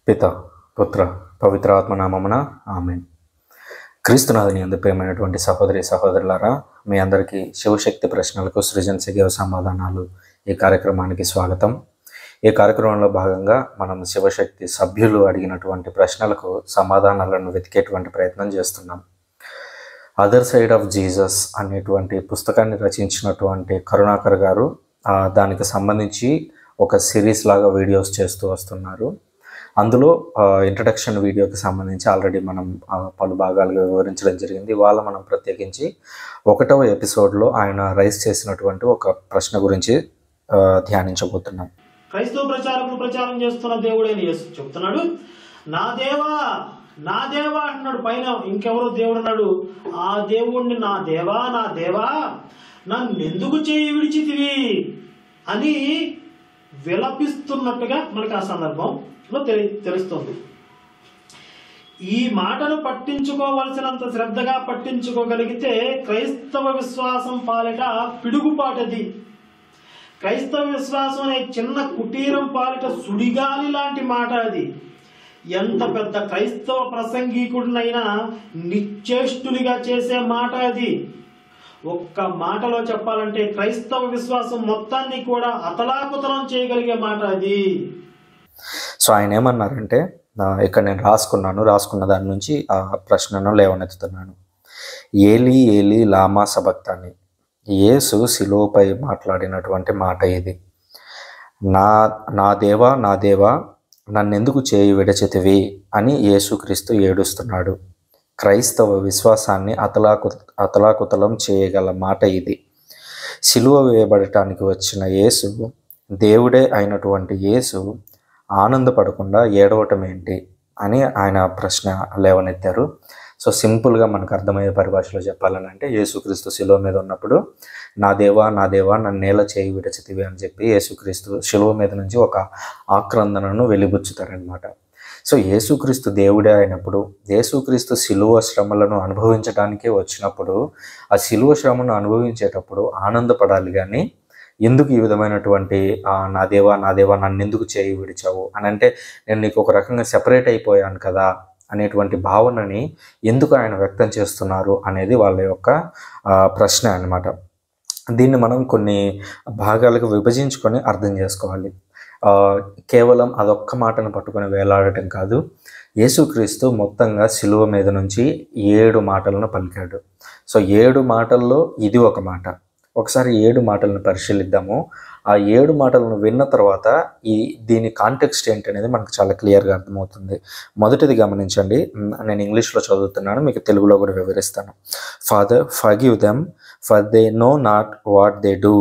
పిత పుత్ర పవిత్రాత్మ నామమున ఆమె క్రీస్తునాథుని అందు ప్రేమైనటువంటి సహోదరి సహోదరులారా మీ అందరికీ శివశక్తి ప్రశ్నలకు సృజనశీల సమాధానాలు ఈ కార్యక్రమానికి స్వాగతం ఈ కార్యక్రమంలో భాగంగా మనం శివశక్తి సభ్యులు అడిగినటువంటి ప్రశ్నలకు సమాధానాలను వెతికేటువంటి ప్రయత్నం చేస్తున్నాం అదర్ సైడ్ ఆఫ్ జీసస్ అనేటువంటి పుస్తకాన్ని రచించినటువంటి కరుణాకర్ గారు ఆ, దానికి సంబంధించి ఒక సిరీస్ లాగా వీడియోస్ చేస్తూ వస్తున్నారు అందులో ఇంట్రడక్షన్ వీడియోకి సంబంధించి ఆల్రెడీ మనం ఆ, పలు భాగాలుగా వివరించడం జరిగింది ఇవాళ మనం ప్రత్యేకించి ఒకటవ ఎపిసోడ్లో ఆయన రైస్ చేసినటువంటి ఒక ప్రశ్న గురించి ఆ, ధ్యానించబోతున్నాం క్రైస్తవ ప్రచారకులు ప్రచారం చేస్తున్న దేవుడైన యేసు చెప్తున్నాడు నా దేవా నా దేవా అంటున్నాడు పైన ఇంకెవరో దేవుడు అన్నాడు ఆ దేవుణ్ణి నా దేవా నా దేవా నన్ను ఎందుకు చేయి విడిచితివి అని విలపిస్తున్నట్టుగా మనకి ఆ సందర్భంలో తెలి తెలుస్తుంది ఈ మాటను పట్టించుకోవలసినంత శ్రద్ధగా పట్టించుకోగలిగితే క్రైస్తవ విశ్వాసం పాలిట పిడుగుపాటది క్రైస్తవ విశ్వాసం అనే చిన్న కుటీరం పాలిట సుడిగాలి లాంటి మాట అది ఎంత పెద్ద క్రైస్తవ ప్రసంగికుడినైనా నిశ్చేష్టునిగా చేసే మాట అది ఒక్క మాటలో చెప్పాలంటే క్రైస్తవ విశ్వాసం మొత్తాన్ని కూడా అతలాకుతలం చేయగలిగే మాట అది సో ఆయన ఏమన్నారంటే ఆ, ఇక్కడ నేను రాసుకున్నాను రాసుకున్న దాని నుంచి ఆ ప్రశ్నను లేవనెత్తుతున్నాను ఏలి ఏలి లామా సబక్తాని యేసు శిలోపై మాట్లాడినటువంటి మాట ఇది నా నా దేవా నా దేవా నన్నెందుకు చేయి విడచితివి అని యేసుక్రీస్తు ఏడుస్తున్నాడు క్రైస్తవ విశ్వాసాన్ని అతలాకు అతలాకుతలం చేయగల మాట ఇది సిలువ వేయబడటానికి వచ్చిన యేసు దేవుడే అయినటువంటి యేసు ఆనందపడకుండా ఏడవటం ఏంటి అని ఆయన ప్రశ్న లేవనెత్తారు సో సింపుల్గా మనకు అర్థమయ్యే పరిభాషలో చెప్పాలని అంటే యేసుక్రీస్తు శిలువ మీద ఉన్నప్పుడు నా దేవా నా దేవా నన్ను నేల చేయి విడచితివి అని చెప్పి యేసుక్రీస్తు శిలువ మీద నుంచి ఒక ఆక్రందనను వెలిబుచ్చుతారనమాట సో యేసుక్రీస్తు దేవుడే అయినప్పుడు యేసుక్రీస్తు శిలువ శ్రమలను అనుభవించడానికే వచ్చినప్పుడు ఆ శిలువ శ్రమను అనుభవించేటప్పుడు ఆనందపడాలి కానీ ఎందుకు ఈ విధమైనటువంటి ఆ, నా దేవా నా దేవా నన్ను ఎందుకు చేయి విడిచావు అని అంటే నేను నీకు ఒక రకంగా సెపరేట్ అయిపోయాను కదా అనేటువంటి భావనని ఎందుకు ఆయన వ్యక్తం చేస్తున్నారు అనేది వాళ్ళ యొక్క ఆ, ప్రశ్న అన్నమాట దీన్ని మనం కొన్ని భాగాలకు విభజించుకొని అర్థం చేసుకోవాలి ఆ, కేవలం అదొక్క మాటను పట్టుకొని వేలాడటం కాదు యేసుక్రీస్తు మొత్తంగా శిలువ మీద నుంచి ఏడు మాటలను పలికాడు సో ఏడు మాటల్లో ఇది ఒక మాట ఒకసారి ఏడు మాటలను పరిశీలిద్దాము ఆ ఏడు మాటలను విన్న తర్వాత ఈ దీని కాంటెక్స్ట్ ఏంటనేది మనకు చాలా క్లియర్గా అర్థమవుతుంది మొదటిది గమనించండి మ్, నేను ఇంగ్లీష్లో చదువుతున్నాను మీకు తెలుగులో కూడా వివరిస్తాను father forgive them for they know not what they do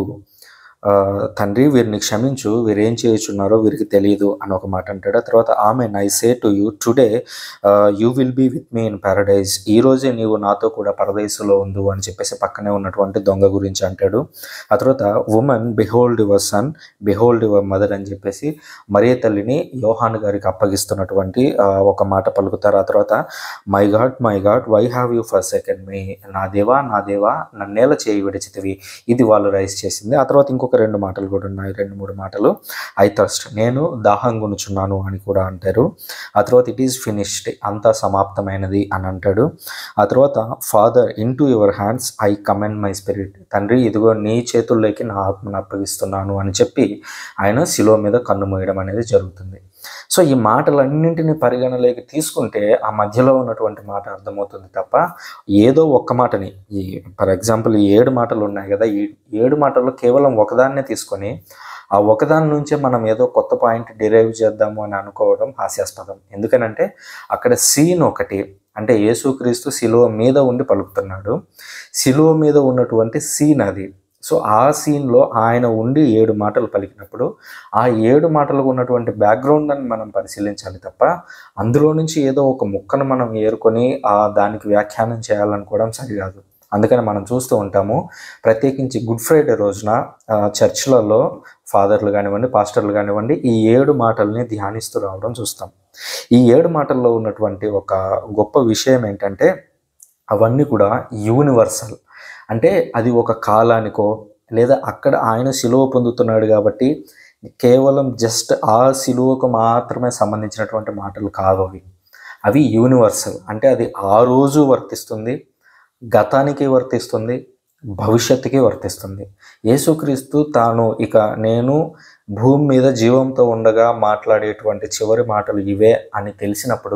తండ్రి వీరిని క్షమించు వీరు ఏం చేయుచున్నారో వీరికి తెలియదు అని ఒక మాట అంటాడు ఆ తర్వాత ఆమె I say to you today you will be with me in paradise ఈ రోజే నీవు నాతో కూడా పరదేశంలో ఉండు అని చెప్పేసి పక్కనే ఉన్నటువంటి దొంగ గురించి అంటాడు ఆ తర్వాత woman behold your son behold your mother అని చెప్పేసి మరియ తల్లిని యోహాన్ గారికి అప్పగిస్తున్నటువంటి ఆ, ఒక మాట పలుకుతారు ఆ తర్వాత my God my God why have you forsaken me నా దేవా నా దేవా నన్నేల చేయి విడిచితివి ఇది వాళ్ళు రైస్ చేసింది ఆ తర్వాత ఇంకొక రెండు మాటలు కూడా ఉన్నాయి రెండు మూడు మాటలు ఐ థర్స్ట్ నేను దాహం కొనుచున్నాను అని కూడా అంటారు ఆ తర్వాత ఇట్ ఈస్ ఫినిష్డ్ అంతా సమాప్తమైనది అని అంటాడు ఆ తర్వాత father into your hands I commend my spirit తండ్రి ఇదిగో నీ చేతుల్లోకి నా ఆత్మను అప్పగిస్తున్నాను అని చెప్పి ఆయన శిలువ మీద కన్ను మూయడం అనేది జరుగుతుంది సో ఈ మాటలన్నింటినీ పరిగణలోకి తీసుకుంటే ఆ మధ్యలో ఉన్నటువంటి మాట అర్థమవుతుంది తప్ప ఏదో ఒక్క మాటని ఈ ఫర్ ఎగ్జాంపుల్ ఈ ఏడు మాటలు ఉన్నాయి కదా ఈ ఏడు మాటలు కేవలం ఒకదాన్నే తీసుకొని ఆ ఒకదాని నుంచే మనం ఏదో కొత్త పాయింట్ డిరైవ్ చేద్దాము అని అనుకోవడం హాస్యాస్పదం ఎందుకనంటే అక్కడ సీన్ ఒకటి అంటే యేసుక్రీస్తు శిలువ మీద ఉండి పలుకుతున్నాడు శిలువ మీద ఉన్నటువంటి సీన్ అది సో ఆ సీన్లో ఆయన ఉండి ఏడు మాటలు పలికినప్పుడు ఆ ఏడు మాటలకు ఉన్నటువంటి బ్యాక్గ్రౌండ్ అని మనం పరిశీలించాలి తప్ప అందులో నుంచి ఏదో ఒక ముక్కను మనం ఏరుకొని ఆ దానికి వ్యాఖ్యానం చేయాలనుకోవడం సరికాదు అందుకని మనం చూస్తూ ఉంటాము ప్రత్యేకించి గుడ్ ఫ్రైడే రోజున ఆ, చర్చిలలో ఫాదర్లు కానివ్వండి పాస్టర్లు కానివ్వండి ఈ ఏడు మాటల్ని ధ్యానిస్తూ రావడం చూస్తాం ఈ ఏడు మాటల్లో ఉన్నటువంటి ఒక గొప్ప విషయం ఏంటంటే అవన్నీ కూడా యూనివర్సల్ అంటే అది ఒక కాలానికో లేదా అక్కడ ఆయన సిలువ పొందుతున్నాడు కాబట్టి కేవలం జస్ట్ ఆ సిలువకు మాత్రమే సంబంధించినటువంటి మాటలు కావు అవి అవి యూనివర్సల్ అంటే అది ఆ రోజు వర్తిస్తుంది గతానికి వర్తిస్తుంది భవిష్యత్తుకి వర్తిస్తుంది యేసుక్రీస్తు తాను ఇక నేను భూమి మీద జీవంతో ఉండగా మాట్లాడేటువంటి చివరి మాటలు ఇవే అని తెలిసినప్పుడు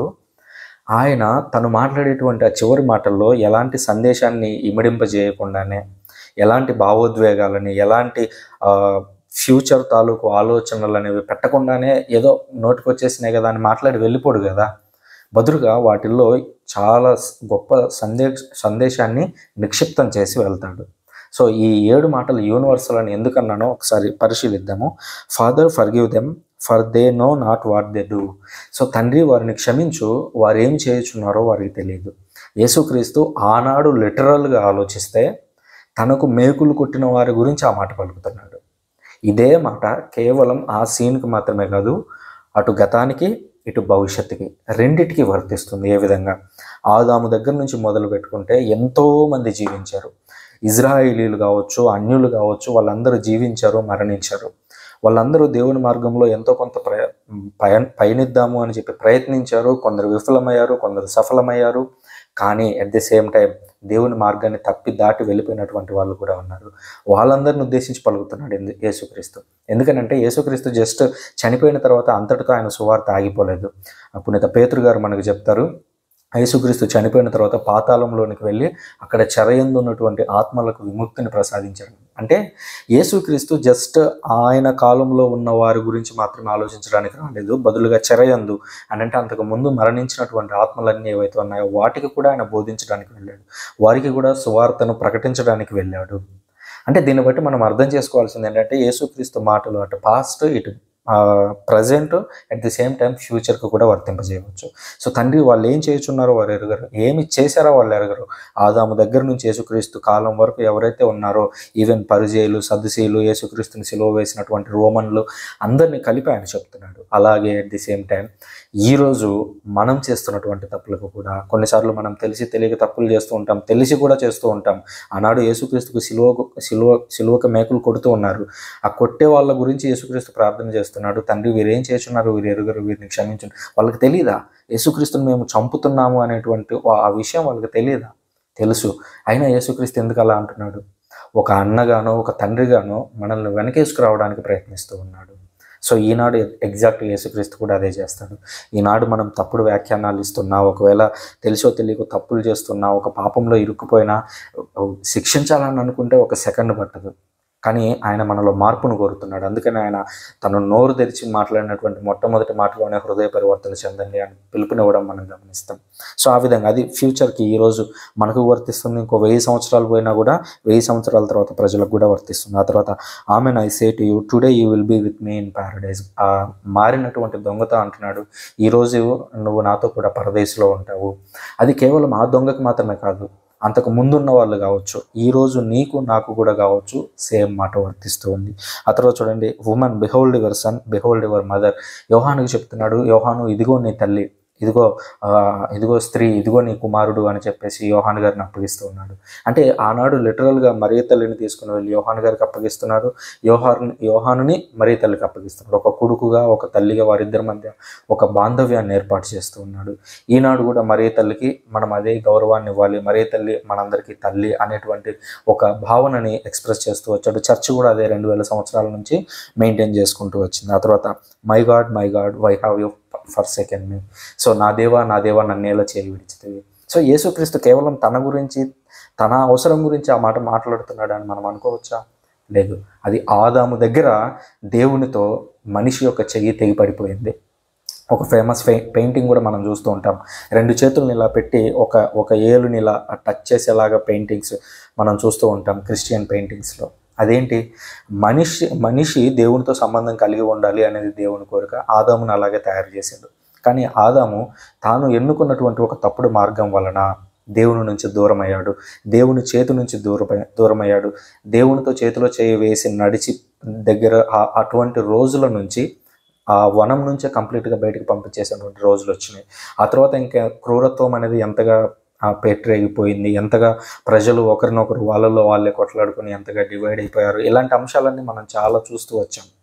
ఆయన తను మాట్లాడేటువంటి ఆ చివరి మాటల్లో ఎలాంటి సందేశాన్ని ఇమిడింపజేయకుండానే ఎలాంటి భావోద్వేగాలని ఎలాంటి ఆ, ఫ్యూచర్ తాలూకు ఆలోచనలు అనేవి పెట్టకుండానే ఏదో నోటికి వచ్చేసినాయి కదా అని మాట్లాడి వెళ్ళిపోడు కదా బదులుగా వాటిల్లో చాలా స్- గొప్ప సందే సందేశాన్ని నిక్షిప్తం చేసి వెళ్తాడు సో ఈ ఏడు మాటలు యూనివర్సల్ అని ఎందుకన్నానో ఒకసారి పరిశీలిద్దాము father forgive them for they know not what they do so తండ్రి వారిని క్షమించు వారు ఏం చేయుచున్నారో వారికి తెలియదు యేసుక్రీస్తు ఆనాడు లిటరల్గా ఆలోచిస్తే తనకు మేకులు కొట్టిన వారి గురించి ఆ మాట పలుకుతున్నాడు ఇదే మాట కేవలం ఆ సీన్కి మాత్రమే కాదు అటు గతానికి ఇటు భవిష్యత్తుకి రెండిటికి వర్తిస్తుంది ఏ విధంగా ఆదాము దగ్గర నుంచి మొదలు పెట్టుకుంటే ఎంతో మంది జీవించారు ఇజ్రాయిలీలు కావచ్చు అన్యులు కావచ్చు వాళ్ళందరూ జీవించారు మరణించారు వాళ్ళందరూ దేవుని మార్గంలో ఎంతో కొంత ప్రయ పయ పయనిద్దాము అని చెప్పి ప్రయత్నించారు కొందరు విఫలమయ్యారు కొందరు సఫలమయ్యారు కానీ అట్ ది సేమ్ టైం దేవుని మార్గాన్ని తప్పి దాటి వెళ్ళిపోయినటువంటి వాళ్ళు కూడా ఉన్నారు వాళ్ళందరిని ఉద్దేశించి పలుకుతున్నాడు ఎందు- యేసుక్రీస్తు ఎందుకనంటే యేసుక్రీస్తు జస్ట్ చనిపోయిన తర్వాత అంతటితో ఆయన సువార్త ఆగిపోలేదు పునీత పేతురు గారు మనకు చెప్తారు యేసుక్రీస్తు చనిపోయిన తర్వాత పాతాళంలోనికి వెళ్ళి అక్కడ చెరయందు ఉన్నటువంటి ఆత్మలకు విముక్తిని ప్రసాదించాడు అంటే యేసుక్రీస్తు జస్ట్ ఆయన కాలంలో ఉన్న వారి గురించి మాత్రమే ఆలోచించడానికి రాలేదు బదులుగా చెరయందు అని అంటే అంతకు ముందు మరణించినటువంటి ఆత్మలన్నీ ఏవైతే ఉన్నాయో వాటికి కూడా ఆయన బోధించడానికి వెళ్ళాడు వారికి కూడా సువార్తను ప్రకటించడానికి వెళ్ళాడు అంటే దీన్ని బట్టి మనం అర్థం చేసుకోవాల్సింది ఏంటంటే యేసుక్రీస్తు మాటలు అటు పాస్ట్ ఇటు present at the same time ఫ్యూచర్కి కూడా వర్తింపజేయవచ్చు సో తండ్రి వాళ్ళు ఏం చేయుచున్నారో వారు ఎరగరు ఏమి చేశారో వాళ్ళు ఎరగరు ఆదాము దగ్గర నుంచి యేసుక్రీస్తు కాలం వరకు ఎవరైతే ఉన్నారో ఈవెన్ పరిజయులు సదుశీలు యేసుక్రీస్తుని సిలువ వేసినటువంటి రోమన్లు అందరినీ కలిపి ఆయన చెప్తున్నాడు అలాగే అట్ ది సేమ్ టైం ఈరోజు మనం చేస్తున్నటువంటి తప్పులకు కూడా కొన్నిసార్లు మనం తెలిసి తెలియక తప్పులు చేస్తూ ఉంటాం తెలిసి కూడా చేస్తూ ఉంటాం ఆనాడు యేసుక్రీస్తుకు సిలువకు సిలువ సిలువకు మేకులు కొడుతూ ఉన్నారు ఆ కొట్టే వాళ్ళ గురించి యేసుక్రీస్తు ప్రార్థన చేస్తున్నాడు తండ్రి వీరేం చేస్తున్నారు వీరు ఎరుగరు వీరిని క్షమించు వాళ్ళకి తెలియదా యేసుక్రీస్తుని మేము చంపుతున్నాము అనేటువంటి ఆ- ఆ విషయం వాళ్ళకి తెలియదా తెలుసు అయినా యేసుక్రీస్తు ఎందుకు అలా అంటున్నాడు ఒక అన్నగానో ఒక తండ్రిగానో మనల్ని వెనకేసుకురావడానికి ప్రయత్నిస్తూ ఉన్నాడు సో ఈనాడు ఎగ్జాక్ట్ యేసుక్రీస్తు కూడా అదే చేస్తాడు ఈనాడు మనం తప్పుడు వ్యాఖ్యానాలు ఇస్తున్నా ఒకవేళ తెలిసో తెలియక తప్పులు చేస్తున్నా ఒక పాపంలో ఇరుక్కుపోయినా శిక్షించాలని అనుకుంటే ఒక సెకండ్ పట్టదు కానీ ఆయన మనలో మార్పును కోరుతున్నాడు అందుకని ఆయన తను నోరు తెరిచి మాట్లాడినటువంటి మొట్టమొదటి మాటలోనే హృదయ పరివర్తన చెందండి అని పిలుపునివ్వడం మనం గమనిస్తాం సో ఆ విధంగా అది ఫ్యూచర్కి ఈరోజు మనకు వర్తిస్తుంది ఇంకో వెయ్యి సంవత్సరాలు పోయినా కూడా వెయ్యి సంవత్సరాల తర్వాత ప్రజలకు కూడా వర్తిస్తుంది ఆ తర్వాత ఆమె I say to you today you will be with me in paradise ఆ మారినటువంటి దొంగత అంటున్నాడు ఈరోజు నువ్వు నాతో కూడా పరదేశంలో ఉంటావు అది కేవలం ఆ దొంగకి మాత్రమే కాదు అంతకు ముందున్న వాళ్ళు కావచ్చు ఈ రోజు నీకు నాకు కూడా కావచ్చు సేమ్ మాట వర్తిస్తూ ఉంది ఆ తర్వాత చూడండి woman behold your son behold your mother యోహానుకి చెప్తున్నాడు యోహాను ఇదిగో నీ తల్లి ఇదిగో ఆ, ఇదిగో స్త్రీ ఇదిగో నీ కుమారుడు అని చెప్పేసి యోహాన్ గారిని అప్పగిస్తూ ఉన్నాడు అంటే ఆనాడు లిటరల్గా మరియ తల్లిని తీసుకుని వెళ్ళి యోహాన్ గారికి అప్పగిస్తున్నారు యోహాన్ యోహానుని మరియ తల్లికి అప్పగిస్తున్నారు ఒక కొడుకుగా ఒక తల్లిగా వారిద్దరి మధ్య ఒక బాంధవ్యాన్ని ఏర్పాటు చేస్తూ ఉన్నాడు ఈనాడు కూడా మరియ తల్లికి మనం అదే గౌరవాన్ని ఇవ్వాలి మరియ తల్లి మనందరికీ తల్లి అనేటువంటి ఒక భావనని ఎక్స్ప్రెస్ చేస్తూ వచ్చాడు చర్చ్ కూడా అదే రెండు వేల సంవత్సరాల నుంచి మెయింటైన్ చేసుకుంటూ వచ్చింది ఆ తర్వాత my God my God why have you forsaken me so నా దేవా నా దేవా నన్నేలా చేయి విడిచితివి సో యేసుక్రీస్తు కేవలం తన గురించి తన అవసరం గురించి ఆ మాట మాట్లాడుతున్నాడు అని మనం అనుకోవచ్చా లేదు అది ఆదాము దగ్గర దేవునితో మనిషి యొక్క చెయ్యి తెగి పడిపోయింది ఒక ఫేమస్ పెయింటింగ్ కూడా మనం చూస్తూ ఉంటాం రెండు చేతులను ఇలా పెట్టి ఒక ఒక ఏలుని ఇలా టచ్ చేసేలాగా పెయింటింగ్స్ మనం చూస్తూ ఉంటాం క్రిస్టియన్ పెయింటింగ్స్లో అదేంటి మనిషి మనిషి దేవునితో సంబంధం కలిగి ఉండాలి అనేది దేవుని కోరిక ఆదామును అలాగే తయారు చేశాడు కానీ ఆదాము తాను ఎన్నుకున్నటువంటి ఒక తప్పుడు మార్గం వలన దేవుని నుంచి దూరం అయ్యాడు దేవుని చేతి నుంచి దూరం దూరమయ్యాడు దేవునితో చేతిలో చేయి వేసి నడిచి దగ్గర ఆ- అటువంటి రోజుల నుంచి ఆ వనం నుంచే కంప్లీట్గా బయటకు పంపించేసినటువంటి రోజులు వచ్చినాయి ఆ తర్వాత ఇంకా క్రూరత్వం అనేది ఎంతగా ఆ, పేటరేగిపోయింది ఎంతగా ప్రజలు ఒకరినొకరు వాళ్ళలో వాళ్ళే కొట్లాడుకొని ఎంతగా డివైడ్ అయిపోయారు ఇలాంటి అంశాలన్నీ మనం చాలా చూస్తూ వచ్చాం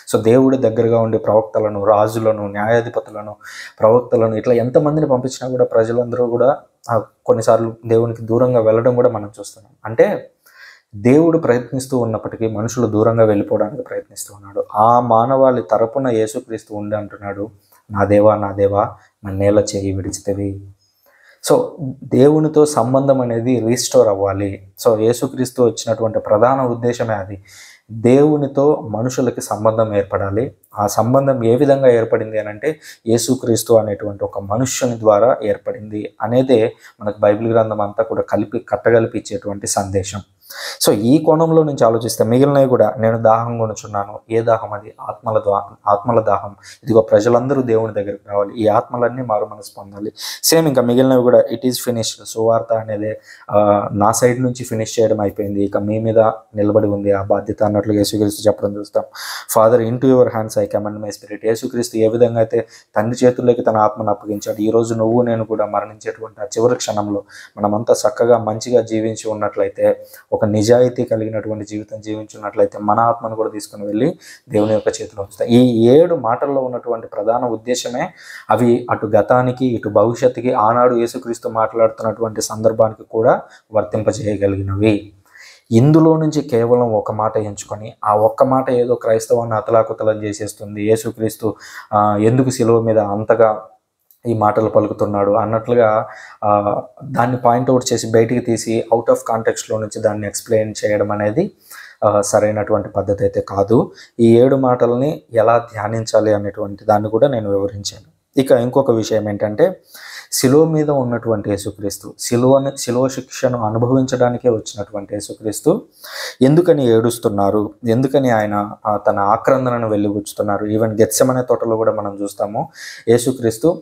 సో దేవుడి దగ్గరగా ఉండే ప్రవక్తలను రాజులను న్యాయాధిపతులను ప్రవక్తలను ఇట్లా ఎంతమందిని పంపించినా కూడా ప్రజలందరూ కూడా ఆ, కొన్నిసార్లు దేవునికి దూరంగా వెళ్ళడం కూడా మనం చూస్తున్నాం అంటే దేవుడు ప్రయత్నిస్తూ ఉన్నప్పటికీ మనుషులు దూరంగా వెళ్ళిపోవడానికి ప్రయత్నిస్తూ ఉన్నాడు ఆ మానవాళి తరపున యేసుక్రీస్తు ఉండి అంటున్నాడు నా దేవా నా దేవా నన్నేల చేయి విడిచితవి సో దేవునితో సంబంధం అనేది రీస్టోర్ అవ్వాలి సో యేసుక్రీస్తు వచ్చినటువంటి ప్రధాన ఉద్దేశమే అది దేవునితో మనుషులకి సంబంధం ఏర్పడాలి ఆ సంబంధం ఏ విధంగా ఏర్పడింది అని అంటే యేసుక్రీస్తు అనేటువంటి ఒక మనుష్యుని ద్వారా ఏర్పడింది అనేదే మనకు బైబిల్ గ్రంథం అంతా కూడా కలిపి కట్టగలిపి ఇచ్చేటువంటి సందేశం సో ఈ కోణంలో నుంచి ఆలోచిస్తే మిగిలినవి కూడా నేను దాహం కొనుచున్నాను ఏ దాహం అది ఆత్మల దా ఆత్మల దాహం ఇదిగో ప్రజలందరూ దేవుని దగ్గరికి రావాలి ఈ ఆత్మలన్నీ మారు మనసు పొందాలి సేమ్ ఇంకా మిగిలినవి కూడా ఇట్ ఈస్ ఫినిష్డ్ సువార్త అనేది ఆ, నా సైడ్ నుంచి ఫినిష్ చేయడం అయిపోయింది ఇక మీ మీద నిలబడి ఉంది ఆ బాధ్యత అన్నట్లు యేసుక్రీస్తు చెప్పడం చూస్తాం father into your hands I commend my spirit యేసుక్రీస్తు ఏ విధంగా అయితే తండ్రి చేతుల్లోకి తన ఆత్మను అప్పగించాడు ఈ రోజు నువ్వు నేను కూడా మరణించేటువంటి ఆ చివరి క్షణంలో మనమంతా చక్కగా మంచిగా జీవించి ఉన్నట్లయితే ఒక నిజాయితీ కలిగినటువంటి జీవితం జీవించున్నట్లయితే మన ఆత్మను కూడా తీసుకుని వెళ్ళి దేవుని యొక్క చేతిలో ఉంచుతాయి ఈ ఏడు మాటల్లో ఉన్నటువంటి ప్రధాన ఉద్దేశమే అవి అటు గతానికి ఇటు భవిష్యత్తుకి ఆనాడు యేసుక్రీస్తు మాట్లాడుతున్నటువంటి సందర్భానికి కూడా వర్తింపజేయగలిగినవి ఇందులో నుంచి కేవలం ఒక మాట ఎంచుకొని ఆ ఒక్క మాట ఏదో క్రైస్తవాన్ని అతలాకుతలం చేసేస్తుంది యేసుక్రీస్తు ఆ, ఎందుకు శిలువ మీద అంతగా ఈ మాటలు పలుకుతున్నాడు అన్నట్లుగా ఆ, దాన్ని పాయింట్అవుట్ చేసి బయటికి తీసి అవుట్ ఆఫ్ కాంటెక్స్లో నుంచి దాన్ని ఎక్స్ప్లెయిన్ చేయడం అనేది ఆ, సరైనటువంటి పద్ధతి అయితే కాదు ఈ ఏడు మాటల్ని ఎలా ధ్యానించాలి అనేటువంటి దాన్ని కూడా నేను వివరించాను ఇక ఇంకొక విషయం ఏంటంటే శిలువ మీద ఉన్నటువంటి యేసుక్రీస్తు శిలువని శిలువ శిక్షను అనుభవించడానికే వచ్చినటువంటి యేసుక్రీస్తు ఎందుకని ఏడుస్తున్నారు ఎందుకని ఆయన ఆ, తన ఆక్రందనను వెళ్ళిపుచ్చుతున్నారు ఈవెన్ గెత్సమనే తోటలో కూడా మనం చూస్తాము యేసుక్రీస్తు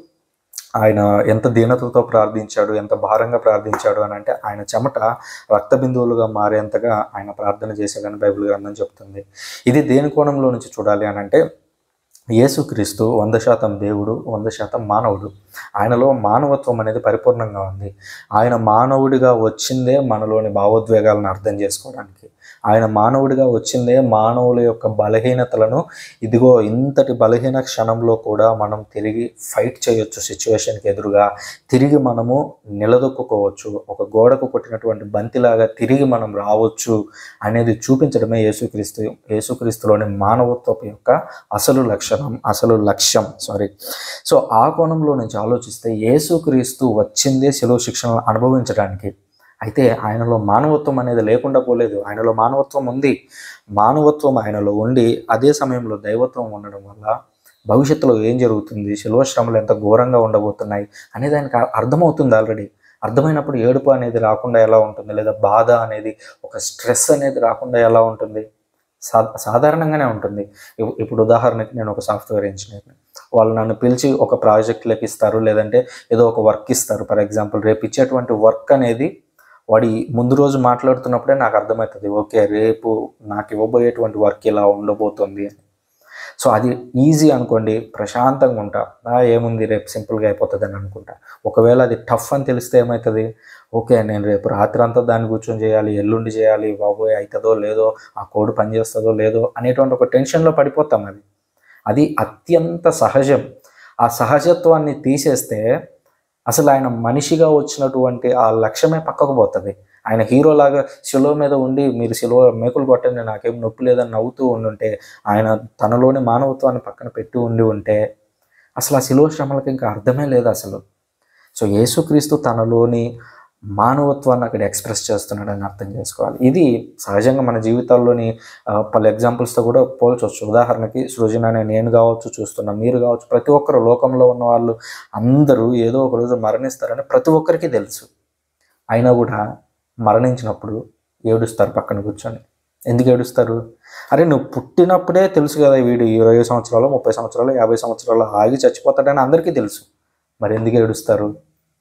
ఆయన ఎంత దీనతతో ప్రార్థించాడు ఎంత భారంగా ప్రార్థించాడు అని అంటే ఆయన చెమట రక్త బిందువులుగా మారేంతగా ఆయన ప్రార్థన చేశాడని బైబిల్ గ్రంథం చెప్తుంది ఇది దేని కోణంలో నుంచి చూడాలి అని అంటే యేసుక్రీస్తు వంద శాతం దేవుడు వంద శాతం మానవుడు ఆయనలో మానవత్వం అనేది పరిపూర్ణంగా ఉంది ఆయన మానవుడిగా వచ్చిందే మనలోని భావోద్వేగాలను అర్థం చేసుకోవడానికి ఆయన మానవుడిగా వచ్చిందే మానవుల యొక్క బలహీనతలను ఇదిగో ఇంతటి బలహీన క్షణంలో కూడా మనం తిరిగి ఫైట్ చేయొచ్చు సిచ్యువేషన్కి ఎదురుగా తిరిగి మనము నిలదొక్కుకోవచ్చు ఒక గోడకు కొట్టినటువంటి బంతిలాగా తిరిగి మనం రావచ్చు అనేది చూపించడమే యేసుక్రీస్తు యేసుక్రీస్తులోని మానవత్వపు యొక్క అసలు లక్షణం అసలు లక్ష్యం సారీ సో ఆ కోణంలో నుంచి ఆలోచిస్తే యేసుక్రీస్తు వచ్చిందే సెలవు శిక్షణను అనుభవించడానికి అయితే ఆయనలో మానవత్వం అనేది లేకుండా పోలేదు ఆయనలో మానవత్వం ఉంది మానవత్వం ఆయనలో ఉండి అదే సమయంలో దైవత్వం ఉండడం వల్ల భవిష్యత్తులో ఏం జరుగుతుంది శిలువ శ్రమలు ఎంత ఘోరంగా ఉండబోతున్నాయి అనేది ఆయనకు అర్థమవుతుంది ఆల్రెడీ అర్థమైనప్పుడు ఏడుపు అనేది రాకుండా ఎలా ఉంటుంది లేదా బాధ అనేది ఒక స్ట్రెస్ అనేది రాకుండా ఎలా ఉంటుంది సా సాధారణంగానే ఉంటుంది ఇప్- ఇప్పుడు ఉదాహరణకి నేను ఒక సాఫ్ట్వేర్ ఇంజనీర్ని వాళ్ళు నన్ను పిలిచి ఒక ప్రాజెక్ట్లోకి ఇస్తారు లేదంటే ఏదో ఒక వర్క్ ఇస్తారు ఫర్ ఎగ్జాంపుల్ రేపు ఇచ్చేటువంటి వర్క్ అనేది వాడి ముందు రోజు మాట్లాడుతున్నప్పుడే నాకు అర్థమవుతుంది ఓకే రేపు నాకు ఇవ్వబోయేటువంటి వర్క్ ఇలా ఉండబోతుంది అని సో అది ఈజీ అనుకోండి ప్రశాంతంగా ఉంటా "ఆ, ఏముంది రేపు సింపుల్గా అయిపోతుంది అని అనుకుంటా ఒకవేళ అది టఫ్ అని తెలిస్తే ఏమవుతుంది ఓకే నేను రేపు రాత్రి అంతా దాన్ని కూర్చొని చేయాలి ఎల్లుండి చేయాలి బాబోయ్ అవుతుందో లేదో ఆ కోడ్ పనిచేస్తుందో లేదో అనేటువంటి ఒక టెన్షన్లో పడిపోతాం అది అది అత్యంత సహజం ఆ సహజత్వాన్ని తీసేస్తే అసలు ఆయన మనిషిగా వచ్చినటువంటి ఆ లక్ష్యమే పక్కకు పోతుంది ఆయన హీరోలాగా శిలువ మీద ఉండి మీరు శిలువ మేకులు కొట్టండి నాకేం నొప్పి లేదని నవ్వుతూ ఉండుంటే ఆయన తనలోని మానవత్వాన్ని పక్కన పెట్టి ఉండి ఉంటే అసలు ఆ శిలువ శ్రమలకు ఇంకా అర్థమే లేదు అసలు సో యేసుక్రీస్తు తనలోని మానవత్వాన్ని అక్కడ ఎక్స్ప్రెస్ చేస్తున్నాడని అర్థం చేసుకోవాలి ఇది సహజంగా మన జీవితాల్లోని ఆ, పలు ఎగ్జాంపుల్స్తో కూడా పోల్చవచ్చు ఉదాహరణకి సృజన అనే నేను కావచ్చు చూస్తున్నా మీరు కావచ్చు ప్రతి ఒక్కరు లోకంలో ఉన్న వాళ్ళు అందరూ ఏదో ఒక రోజు మరణిస్తారని ప్రతి ఒక్కరికి తెలుసు అయినా కూడా మరణించినప్పుడు ఏడుస్తారు పక్కన కూర్చొని ఎందుకు ఏడుస్తారు అరే నువ్వు పుట్టినప్పుడే తెలుసు కదా వీడు ఇరవై సంవత్సరాలు ముప్పై సంవత్సరాలు యాభై సంవత్సరాలు ఆగి చచ్చిపోతాడని అందరికీ తెలుసు మరి ఎందుకు ఏడుస్తారు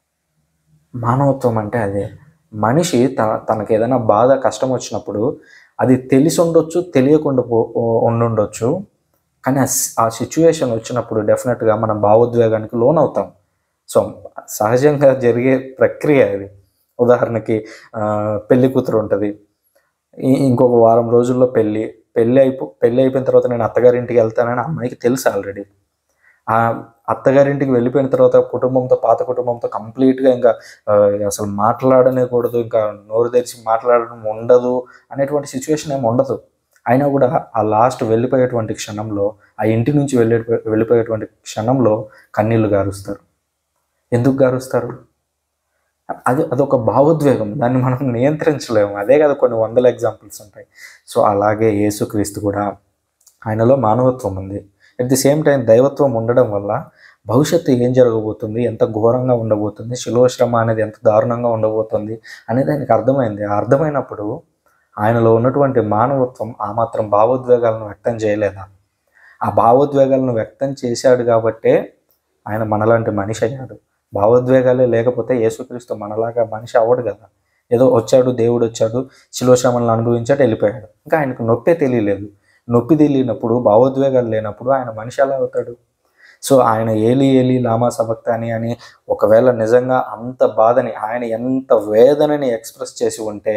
మానవత్వం అంటే అదే మనిషి తన తనకి ఏదైనా బాధ కష్టం వచ్చినప్పుడు అది తెలిసి ఉండొచ్చు తెలియకుండా పో ఉండుండొచ్చు కానీ ఆ సి- ఆ సిచ్యువేషన్ వచ్చినప్పుడు డెఫినెట్గా మనం భావోద్వేగానికి లోనవుతాం సో సహజంగా జరిగే ప్రక్రియ ఇది ఉదాహరణకి ఆ, పెళ్లి కూతురు ఉంటుంది ఇంకొక వారం రోజుల్లో పెళ్ళి పెళ్ళి అయిపో పెళ్ళి అయిపోయిన తర్వాత నేను అత్తగారింటికి వెళ్తానని అమ్మాయికి తెలుసు ఆల్రెడీ ఆ అత్తగారింటికి వెళ్ళిపోయిన తర్వాత కుటుంబంతో పాత కుటుంబంతో కంప్లీట్గా ఇంకా ఆ, అసలు మాట్లాడనేకూడదు ఇంకా నోరు తెరిచి మాట్లాడడం ఉండదు అనేటువంటి సిచ్యువేషన్ ఏమి ఉండదు అయినా కూడా ఆ లాస్ట్ వెళ్ళిపోయేటువంటి క్షణంలో ఆ ఇంటి నుంచి వెళ్ళి వెళ్ళిపోయేటువంటి క్షణంలో కన్నీళ్లు గారుస్తారు ఎందుకు గారుస్తారు అది అదొక భావోద్వేగం దాన్ని మనం నియంత్రించలేము అదే కదా కొన్ని వందల ఎగ్జాంపుల్స్ ఉంటాయి సో అలాగే యేసుక్రీస్తు కూడా ఆయనలో మానవత్వం ఉంది అట్ ది సేమ్ టైం దైవత్వం ఉండడం వల్ల భవిష్యత్తు ఏం జరగబోతుంది ఎంత ఘోరంగా ఉండబోతుంది శిలోశ్రమ అనేది ఎంత దారుణంగా ఉండబోతుంది అనేది ఆయనకు అర్థమైంది ఆ అర్థమైనప్పుడు ఆయనలో ఉన్నటువంటి మానవత్వం ఆ మాత్రం భావోద్వేగాలను వ్యక్తం చేయలేదా ఆ భావోద్వేగాలను వ్యక్తం చేశాడు కాబట్టే ఆయన మనలాంటి మనిషి అయ్యాడు భావోద్వేగాలే లేకపోతే యేసుక్రీస్తు మనలాగా మనిషి అవ్వడు కదా ఏదో వచ్చాడు దేవుడు వచ్చాడు శిలోశ్రమలను అనుభవించాడు వెళ్ళిపోయాడు ఇంకా ఆయనకు నొప్పే తెలియలేదు నొప్పి తెలియనప్పుడు భావోద్వేగాలు లేనప్పుడు ఆయన మనిషి ఎలా అవుతాడు సో ఆయన ఏలి ఏలి లామా సబక్తాని అని ఒకవేళ నిజంగా అంత బాధని ఆయన ఎంత వేదనని ఎక్స్ప్రెస్ చేసి ఉంటే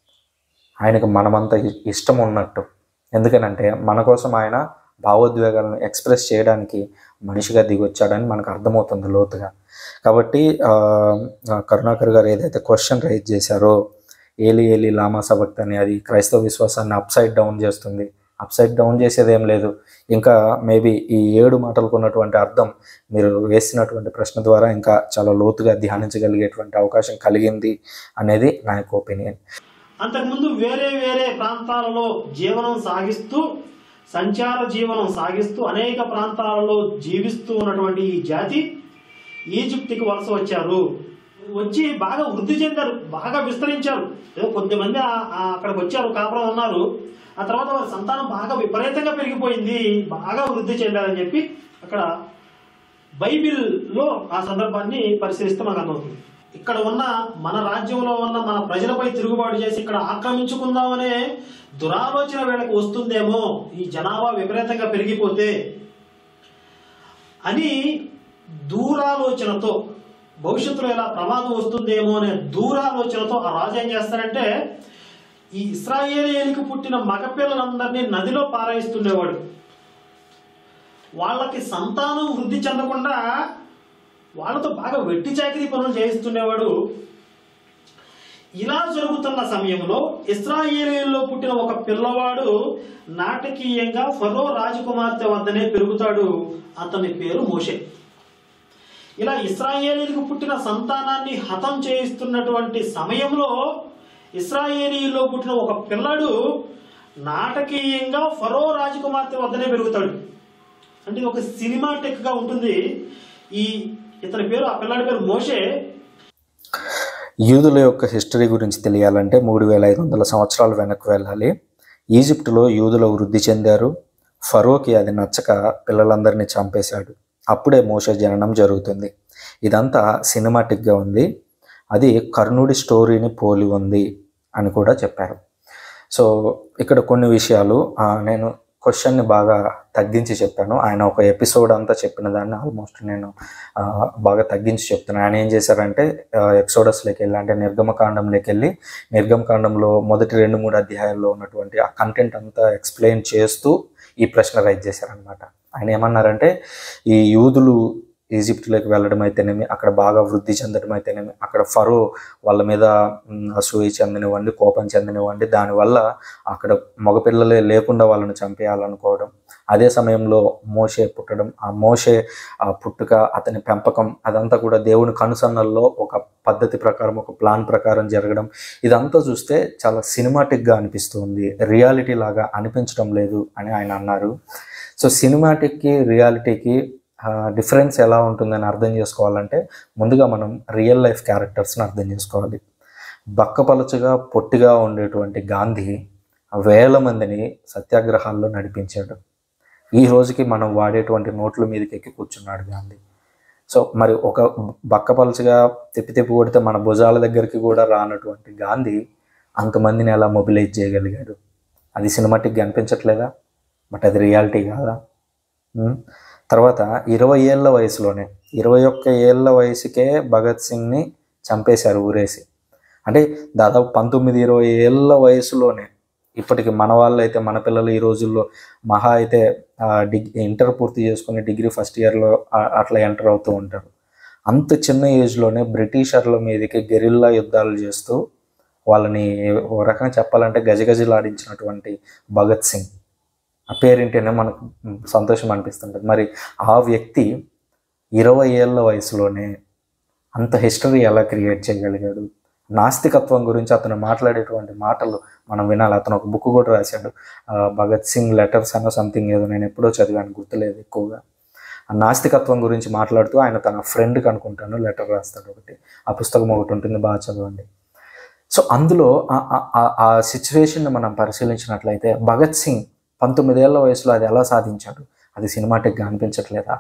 ఆయనకు మనమంత ఇ- ఇష్టం ఉన్నట్టు ఎందుకనంటే మన కోసం ఆయన భావోద్వేగాలను ఎక్స్ప్రెస్ చేయడానికి మనిషిగా దిగొచ్చాడని మనకు అర్థమవుతుంది లోతుగా కాబట్టి ఆ, ఆ, కరుణాకర్ గారు ఏదైతే క్వశ్చన్ రైజ్ చేశారో ఏలి ఏలి లామా సబక్త్ అని అది క్రైస్తవ విశ్వాసాన్ని అప్సైడ్ డౌన్ చేస్తుంది అప్సైడ్ డౌన్ చేసేది ఏం లేదు ఇంకా మేబీ ఈ ఏడు మాటలకు ఉన్నటువంటి అర్థం మీరు వేసినటువంటి ప్రశ్న ద్వారా ఇంకా చాలా లోతుగా ధ్యానించగలిగేటువంటి అవకాశం కలిగింది అనేది నా యొక్క ఒపీనియన్ అంతకుముందు వేరే వేరే ప్రాంతాలలో జీవనం సాగిస్తూ సంచార జీవనం సాగిస్తూ అనేక ప్రాంతాలలో జీవిస్తూ ఉన్నటువంటి ఈ జాతి ఈజిప్ట్కి వలస వచ్చారు వచ్చి బాగా వృద్ధి చెందారు బాగా విస్తరించారు ఏదో కొద్దిమంది ఆ- ఆ అక్కడికి వచ్చారు కాపురం ఉన్నారు ఆ తర్వాత వారి సంతానం బాగా విపరీతంగా పెరిగిపోయింది బాగా వృద్ధి చెందారని చెప్పి అక్కడ బైబిల్లో ఆ సందర్భాన్ని పరిశీలిస్తే మనకు అర్థమవుతుంది ఇక్కడ ఉన్న మన రాజ్యంలో ఉన్న మన ప్రజలపై తిరుగుబాటు చేసి ఇక్కడ ఆక్రమించుకుందామనే దురాలోచన వీళ్ళకి వస్తుందేమో ఈ జనాభా విపరీతంగా పెరిగిపోతే అని దూరాలోచనతో భవిష్యత్తులో ఇలా ప్రమాదం వస్తుందేమో అనే దూరాలోచనతో ఆ రాజు ఏం చేస్తారంటే ఈ ఇస్రాయేలీలకు పుట్టిన మగపిల్లలందరినీ నదిలో పారాయిస్తుండేవాడు వాళ్ళకి సంతానం వృద్ధి చెందకుండా వాళ్ళతో బాగా వెట్టి చాకిరీ పనులు చేయిస్తుండేవాడు ఇలా జరుగుతున్న సమయంలో ఇస్రాయేలీలో పుట్టిన ఒక పిల్లవాడు నాటకీయంగా ఫరో రాజకుమార్తె వద్దనే పెరుగుతాడు అతని పేరు మోషే ఇలా ఇస్రాయేలీలకు పుట్టిన సంతానాన్ని హతం చేయిస్తున్నటువంటి సమయంలో ఇస్రాయేలీలో పుట్టిన ఒక పిల్లడు నాటకీయంగా ఫరో రాజకుమార్తె వద్దనే పెరుగుతాడు అంటే ఇది ఒక సినిమాటిక్ గా ఉంటుంది ఈ ఇతని పేరు ఆ పిల్లాడి పేరు మోషే యూదుల యొక్క హిస్టరీ గురించి తెలియాలంటే మూడు వేల ఐదు వందల సంవత్సరాలు వెనక్కి వెళ్ళాలి ఈజిప్టులో యూదులు వృద్ధి చెందారు ఫరోకి అది నచ్చక పిల్లలందరినీ చంపేశాడు అప్పుడే మోషే జననం జరుగుతుంది ఇదంతా సినిమాటిక్గా ఉంది అది కర్ణుడి స్టోరీని పోలి ఉంది అని కూడా చెప్పారు సో ఇక్కడ కొన్ని విషయాలు ఆ, నేను క్వశ్చన్ని బాగా తగ్గించి చెప్పాను ఆయన ఒక ఎపిసోడ్ అంతా చెప్పిన దాన్ని ఆల్మోస్ట్ నేను ఆ, బాగా తగ్గించి చెప్తున్నాను ఆయన ఏం చేశారంటే ఎపిసోడస్లోకి వెళ్ళి అంటే నిర్గమకాండంలోకి వెళ్ళి నిర్గమకాండంలో మొదటి రెండు మూడు అధ్యాయాల్లో ఉన్నటువంటి ఆ కంటెంట్ అంతా ఎక్స్ప్లెయిన్ చేస్తూ ఈ ప్రశ్న రైజ్ చేశారనమాట ఆయన ఏమన్నారంటే ఈ యూదులు ఈజిప్ట్లోకి వెళ్ళడం అయితేనేమి అక్కడ బాగా వృద్ధి చెందడం అయితేనేమి అక్కడ ఫరో వాళ్ళ మీద మ్, అసూయ చెందనివ్వండి కోపం చెందనివ్వండి దానివల్ల అక్కడ మగపిల్లలే లేకుండా వాళ్ళని చంపేయాలనుకోవడం అదే సమయంలో మోషే పుట్టడం ఆ మోషే ఆ పుట్టుక అతని పెంపకం అదంతా కూడా దేవుని కనుసన్నల్లో ఒక పద్ధతి ప్రకారం ఒక ప్లాన్ ప్రకారం జరగడం ఇదంతా చూస్తే చాలా సినిమాటిక్గా అనిపిస్తుంది రియాలిటీ లాగా అనిపించడం లేదు అని ఆయన అన్నారు సో సినిమాటిక్కి రియాలిటీకి డిఫరెన్స్ ఎలా ఉంటుందని అర్థం చేసుకోవాలంటే ముందుగా మనం రియల్ లైఫ్ క్యారెక్టర్స్ని అర్థం చేసుకోవాలి బక్కపలచుగా పొట్టిగా ఉండేటువంటి గాంధీ వేల మందిని సత్యాగ్రహాల్లో నడిపించాడు ఈ రోజుకి మనం వాడేటువంటి నోట్ల మీదకి ఎక్కి కూర్చున్నాడు గాంధీ సో మరి ఒక బక్కపలచుగా తిప్పి తిప్పి కొడితే మన భుజాల దగ్గరికి కూడా రానటువంటి గాంధీ అంతమందిని ఎలా మొబిలైజ్ చేయగలిగాడు అది సినిమాటిక్గా అనిపించట్లేదా బట్ అది రియాలిటీ కాదా ఉమ్. తర్వాత ఇరవై ఏళ్ళ వయసులోనే ఇరవై ఒక్క ఏళ్ళ వయసుకే భగత్ సింగ్ని చంపేశారు ఊరేసి అంటే దాదాపు పంతొమ్మిది ఇరవై ఏళ్ళ వయసులోనే ఇప్పటికి మన వాళ్ళు అయితే మన పిల్లలు ఈ రోజుల్లో మహా అయితే డిగ్ ఇంటర్ పూర్తి చేసుకుని డిగ్రీ ఫస్ట్ ఇయర్లో అట్లా ఎంటర్ అవుతూ ఉంటారు అంత చిన్న ఏజ్లోనే బ్రిటిషర్ల మీదకి గెరిల్లా యుద్ధాలు చేస్తూ వాళ్ళని ఒక రకంగా చెప్పాలంటే గజగజలాడించినటువంటి భగత్ సింగ్ ఆ పేరింటేనే మనకు సంతోషం అనిపిస్తుంటుంది మరి ఆ వ్యక్తి ఇరవై ఏళ్ళ వయసులోనే అంత హిస్టరీ ఎలా క్రియేట్ చేయగలిగాడు నాస్తికత్వం గురించి అతను మాట్లాడేటువంటి మాటలు మనం వినాలి అతను ఒక బుక్ కూడా రాశాడు ఆ, భగత్ సింగ్ లెటర్స్ అనో సంథింగ్ ఏదో నేను ఎప్పుడో చదివాను గుర్తులేదు ఎక్కువగా ఆ నాస్తికత్వం గురించి మాట్లాడుతూ ఆయన తన ఫ్రెండ్కి అనుకుంటాను లెటర్ రాస్తాడు ఒకటి ఆ పుస్తకం ఒకటి ఉంటుంది బాగా చదవండి సో అందులో ఆ- ఆ- ఆ- ఆ సిచ్యువేషన్ని మనం పరిశీలించినట్లయితే భగత్ సింగ్ పంతొమ్మిదేళ్ల వయసులో అది ఎలా సాధించాడు అది సినిమాటిక్గా అనిపించట్లేదా